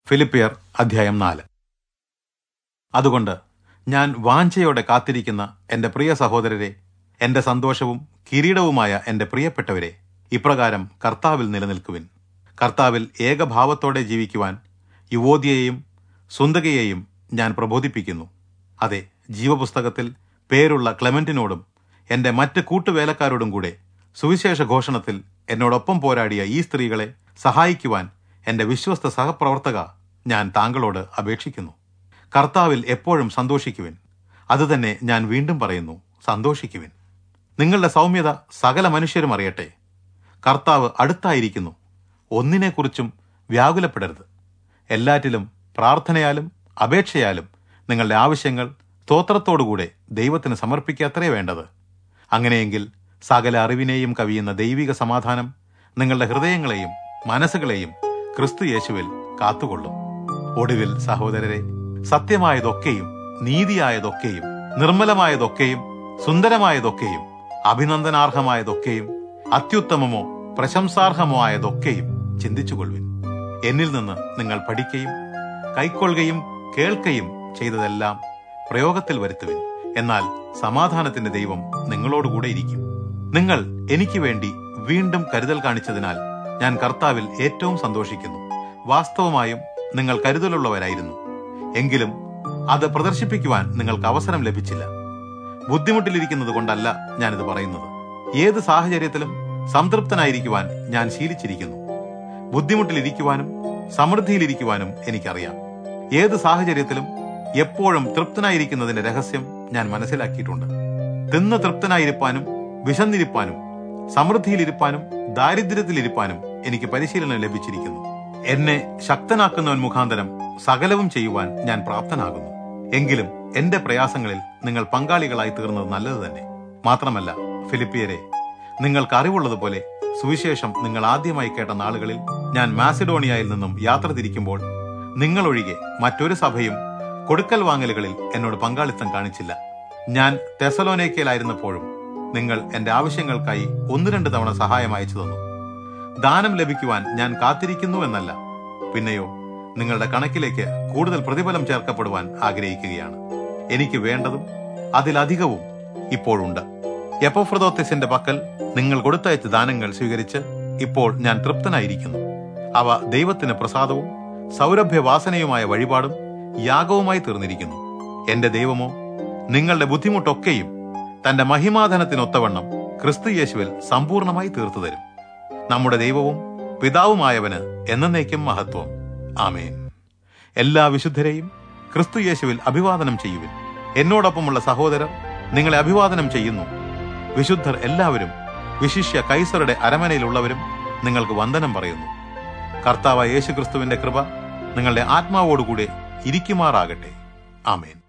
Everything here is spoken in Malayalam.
ഫിലിപ്പിയർ അധ്യായം നാല് അതുകൊണ്ട് ഞാൻ വാഞ്ചയോടെ കാത്തിരിക്കുന്ന എന്റെ പ്രിയ സഹോദരരെ എന്റെ സന്തോഷവും കിരീടവുമായ എന്റെ പ്രിയപ്പെട്ടവരെ ഇപ്രകാരം കർത്താവിൽ നിലനിൽക്കുവിൻ കർത്താവിൽ ഏകഭാവത്തോടെ ജീവിക്കുവാൻ യുവോദിയെയും സുന്ദകയെയും ഞാൻ പ്രബോധിപ്പിക്കുന്നു അതെ ജീവപുസ്തകത്തിൽ പേരുള്ള ക്ലെമന്റിനോടും എന്റെ മറ്റ് കൂട്ടുവേലക്കാരോടും കൂടെ സുവിശേഷ ഘോഷണത്തിൽ എന്നോടൊപ്പം പോരാടിയ ഈ സ്ത്രീകളെ സഹായിക്കുവാൻ എന്റെ വിശ്വസ്ത സഹപ്രവർത്തക ഞാൻ താങ്കളോട് അപേക്ഷിക്കുന്നു കർത്താവിൽ എപ്പോഴും സന്തോഷിക്കുവിൻ അതുതന്നെ ഞാൻ വീണ്ടും പറയുന്നു സന്തോഷിക്കുവിൻ നിങ്ങളുടെ സൗമ്യത സകല മനുഷ്യരും അറിയട്ടെ കർത്താവ് അടുത്തായിരിക്കുന്നു ഒന്നിനെക്കുറിച്ചും വ്യാകുലപ്പെടരുത് എല്ലാറ്റിലും പ്രാർത്ഥനയാലും അപേക്ഷയാലും നിങ്ങളുടെ ആവശ്യങ്ങൾ സ്തോത്രത്തോടുകൂടെ ദൈവത്തിന് സമർപ്പിക്കാത്രേ വേണ്ടത് അങ്ങനെയെങ്കിൽ സകല അറിവിനെയും കവിയുന്ന ദൈവിക സമാധാനം നിങ്ങളുടെ ഹൃദയങ്ങളെയും മനസ്സുകളെയും ക്രിസ്തു യേശുവിൽ കാത്തുകൊള്ളും ഒടുവിൽ സഹോദരരെ സത്യമായതൊക്കെയും നീതിയായതൊക്കെയും നിർമ്മലമായതൊക്കെയും സുന്ദരമായതൊക്കെയും അഭിനന്ദനാർഹമായതൊക്കെയും അത്യുത്തമമോ പ്രശംസാർഹമോ ആയതൊക്കെയും ചിന്തിച്ചുകൊള്ളുവിൻ എന്നിൽ നിന്ന് നിങ്ങൾ പഠിക്കുകയും കൈക്കൊള്ളുകയും കേൾക്കുകയും ചെയ്തതെല്ലാം പ്രയോഗത്തിൽ വരുത്തുവിൻ എന്നാൽ സമാധാനത്തിന്റെ ദൈവം നിങ്ങളോടുകൂടെ ഇരിക്കും നിങ്ങൾ എനിക്ക് വേണ്ടി വീണ്ടും കരുതൽ കാണിച്ചതിനാൽ ഞാൻ കർത്താവിൽ ഏറ്റവും സന്തോഷിക്കുന്നു വാസ്തവമായും നിങ്ങൾ കരുതലുള്ളവരായിരുന്നു എങ്കിലും അത് പ്രദർശിപ്പിക്കുവാൻ നിങ്ങൾക്ക് അവസരം ലഭിച്ചില്ല ബുദ്ധിമുട്ടിലിരിക്കുന്നത് കൊണ്ടല്ല ഞാനിത് പറയുന്നത് ഏത് സാഹചര്യത്തിലും സംതൃപ്തനായിരിക്കുവാൻ ഞാൻ ശീലിച്ചിരിക്കുന്നു ബുദ്ധിമുട്ടിലിരിക്കുവാനും സമൃദ്ധിയിലിരിക്കുവാനും എനിക്കറിയാം ഏത് സാഹചര്യത്തിലും എപ്പോഴും തൃപ്തനായിരിക്കുന്നതിന്റെ രഹസ്യം ഞാൻ മനസ്സിലാക്കിയിട്ടുണ്ട് തിന്ന് തൃപ്തനായിരിക്കാനും വിശന്നിരിപ്പാനും സമൃദ്ധിയിലിരിപ്പാനും ദാരിദ്ര്യത്തിലിരിപ്പാനും എനിക്ക് പരിശീലനം ലഭിച്ചിരിക്കുന്നു എന്നെ ശക്തനാക്കുന്നവൻ മുഖാന്തരം സകലവും ചെയ്യുവാൻ ഞാൻ പ്രാപ്തനാകുന്നു എങ്കിലും എന്റെ പ്രയാസങ്ങളിൽ നിങ്ങൾ പങ്കാളികളായി തീർന്നത് നല്ലത് തന്നെ മാത്രമല്ല ഫിലിപ്പിയരെ നിങ്ങൾക്ക് അറിവുള്ളതുപോലെ സുവിശേഷം നിങ്ങൾ ആദ്യമായി കേട്ട നാളുകളിൽ ഞാൻ മാസിഡോണിയയിൽ നിന്നും യാത്ര തിരിക്കുമ്പോൾ നിങ്ങളൊഴികെ മറ്റൊരു സഭയും കൊടുക്കൽ വാങ്ങലുകളിൽ എന്നോട് പങ്കാളിത്തം കാണിച്ചില്ല ഞാൻ തെസലോനേക്കയിലായിരുന്നപ്പോഴും നിങ്ങൾ എന്റെ ആവശ്യങ്ങൾക്കായി ഒന്ന് രണ്ട് തവണ സഹായം അയച്ചു തന്നു ദാനം ലഭിക്കുവാൻ ഞാൻ കാത്തിരിക്കുന്നു എന്നല്ല പിന്നെയോ നിങ്ങളുടെ കണക്കിലേക്ക് കൂടുതൽ പ്രതിഫലം ചേർക്കപ്പെടുവാൻ ആഗ്രഹിക്കുകയാണ് എനിക്ക് വേണ്ടതും അതിലധികവും ഇപ്പോഴുണ്ട് എപ്പോഫ്രദോത്തിസിന്റെ പക്കൽ നിങ്ങൾ കൊടുത്തയച്ച ദാനങ്ങൾ സ്വീകരിച്ച് ഇപ്പോൾ ഞാൻ തൃപ്തനായിരിക്കുന്നു അവ ദൈവത്തിന് പ്രസാദവും സൗരഭ്യവാസനയുമായ വഴിപാടും യാഗവുമായി തീർന്നിരിക്കുന്നു എന്റെ ദൈവമോ നിങ്ങളുടെ ബുദ്ധിമുട്ടൊക്കെയും തന്റെ മഹിമാധനത്തിനൊത്തവണ്ണം ക്രിസ്തു യേശുവിൽ സമ്പൂർണമായി തീർത്തു തരും നമ്മുടെ ദൈവവും പിതാവുമായവന് എന്നേക്കും മഹത്വം ആമേൻ എല്ലാ വിശുദ്ധരെയും ക്രിസ്തു യേശുവിൽ അഭിവാദനം ചെയ്യുവിൻ എന്നോടൊപ്പമുള്ള സഹോദരർ നിങ്ങളെ അഭിവാദനം ചെയ്യുന്നു വിശുദ്ധർ എല്ലാവരും വിശിഷ്യ കൈസറുടെ അരമനയിലുള്ളവരും നിങ്ങൾക്ക് വന്ദനം പറയുന്നു കർത്താവ് യേശുക്രിസ്തുവിന്റെ കൃപ നിങ്ങളുടെ ആത്മാവോടുകൂടെ ഇരിക്കുമാറാകട്ടെ ആമേൻ